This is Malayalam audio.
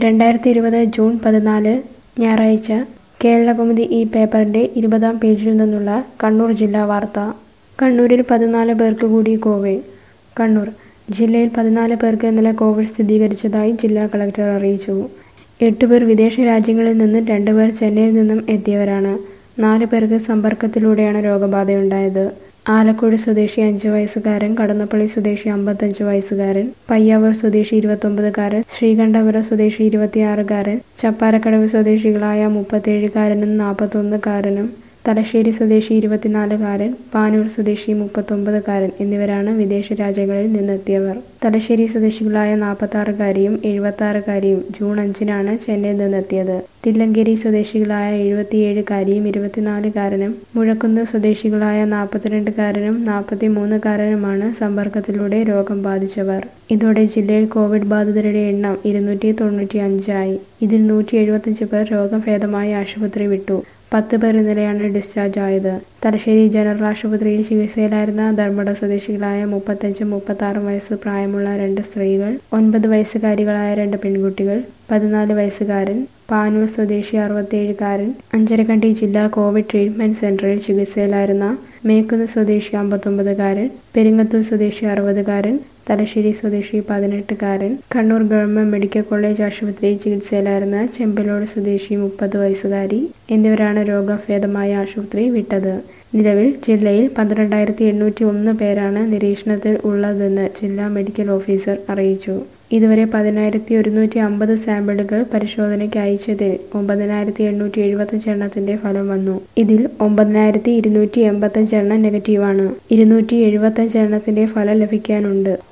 രണ്ടായിരത്തി ഇരുപത് ജൂൺ പതിനാല് ഞായറാഴ്ച കേരളകൗമുദി ഈ പേപ്പറിന്റെ ഇരുപതാം പേജിൽ നിന്നുള്ള കണ്ണൂർ ജില്ലാ വാർത്ത കണ്ണൂരിൽ പതിനാല് പേർക്ക് കൂടി കോവിഡ് കണ്ണൂർ ജില്ലയിൽ പതിനാല് പേർക്ക് ഇന്നലെ കോവിഡ് സ്ഥിരീകരിച്ചതായി ജില്ലാ കളക്ടർ അറിയിച്ചു എട്ട് പേർ വിദേശ രാജ്യങ്ങളിൽ നിന്നും രണ്ടുപേർ ചെന്നൈയിൽ നിന്നും എത്തിയവരാണ് നാല് പേർക്ക് സമ്പർക്കത്തിലൂടെയാണ് രോഗബാധയുണ്ടായത് ആലക്കോട് സ്വദേശി അഞ്ച് വയസ്സുകാരൻ കടന്നപ്പള്ളി സ്വദേശി അമ്പത്തഞ്ച് വയസ്സുകാരൻ പയ്യാവൂർ സ്വദേശി ഇരുപത്തൊമ്പതുകാരൻ ശ്രീകണ്ഠപുരം സ്വദേശി ഇരുപത്തിയാറുകാരൻ ചപ്പാരക്കടവ് സ്വദേശികളായ മുപ്പത്തേഴുകാരനും നാൽപ്പത്തൊന്നുകാരനും തലശ്ശേരി സ്വദേശി ഇരുപത്തിനാലുകാരൻ പാനൂർ സ്വദേശി മുപ്പത്തൊമ്പതുകാരൻ എന്നിവരാണ് വിദേശ രാജ്യങ്ങളിൽ നിന്നെത്തിയവർ തലശ്ശേരി സ്വദേശികളായ നാൽപ്പത്താറുകാരിയും എഴുപത്താറുകാരിയും ജൂൺ അഞ്ചിനാണ് ചെന്നൈയിൽ നിന്നെത്തിയത് തില്ലങ്കേരി സ്വദേശികളായ എഴുപത്തിയേഴുകാരിയും ഇരുപത്തിനാലുകാരനും മുഴക്കുന്ന് സ്വദേശികളായ നാൽപ്പത്തിരണ്ടുകാരനും നാൽപ്പത്തിമൂന്നുകാരനുമാണ് സമ്പർക്കത്തിലൂടെ രോഗം ബാധിച്ചവർ ഇതോടെ ജില്ലയിൽ കോവിഡ് ബാധിതരുടെ എണ്ണം ഇരുന്നൂറ്റി തൊണ്ണൂറ്റി അഞ്ചായി ഇതിൽ നൂറ്റി എഴുപത്തഞ്ച് പേർ രോഗം ഭേദമായി ആശുപത്രി വിട്ടു പത്ത് പേർ ഇന്നലെയാണ് ഡിസ്ചാർജ് ആയത് തലശ്ശേരി ജനറൽ ആശുപത്രിയിൽ ചികിത്സയിലായിരുന്ന ധർമ്മട സ്വദേശികളായ മുപ്പത്തഞ്ചും മുപ്പത്താറും വയസ്സ് പ്രായമുള്ള രണ്ട് സ്ത്രീകൾ ഒൻപത് വയസ്സുകാരികളായ രണ്ട് പെൺകുട്ടികൾ പതിനാല് വയസ്സുകാരൻ പാനൂർ സ്വദേശി അറുപത്തിയേഴുകാരൻ അഞ്ചരക്കണ്ടി ജില്ലാ കോവിഡ് ട്രീറ്റ്മെന്റ് സെന്ററിൽ ചികിത്സയിലായിരുന്ന മേക്കുന്ന് സ്വദേശി അമ്പത്തൊമ്പതുകാരൻ പെരിങ്ങത്തൂർ സ്വദേശി അറുപതുകാരൻ തലശ്ശേരി സ്വദേശി പതിനെട്ടുകാരൻ കണ്ണൂർ ഗവൺമെന്റ് മെഡിക്കൽ കോളേജ് ആശുപത്രിയിൽ ചികിത്സയിലായിരുന്ന ചെമ്പലോട് സ്വദേശി മുപ്പത് വയസ്സുകാരി എന്നിവരാണ് രോഗഭേദമായ ആശുപത്രി വിട്ടത് നിലവിൽ ജില്ലയിൽ പന്ത്രണ്ടായിരത്തി എണ്ണൂറ്റി ഒന്ന് പേരാണ് നിരീക്ഷണത്തിൽ ഉള്ളതെന്ന് ജില്ലാ മെഡിക്കൽ ഓഫീസർ അറിയിച്ചു ഇതുവരെ പതിനായിരത്തി ഒരുന്നൂറ്റി അമ്പത് സാമ്പിളുകൾ പരിശോധനയ്ക്ക് അയച്ചതിൽ ഒമ്പതിനായിരത്തി എണ്ണൂറ്റി എഴുപത്തഞ്ച് എണ്ണത്തിന്റെ ഫലം വന്നു ഇതിൽ ഒമ്പതിനായിരത്തി ഇരുന്നൂറ്റി എൺപത്തഞ്ച് എണ്ണം നെഗറ്റീവാണ് ഇരുന്നൂറ്റി എഴുപത്തഞ്ച് എണ്ണത്തിന്റെ ഫലം ലഭിക്കാനുണ്ട്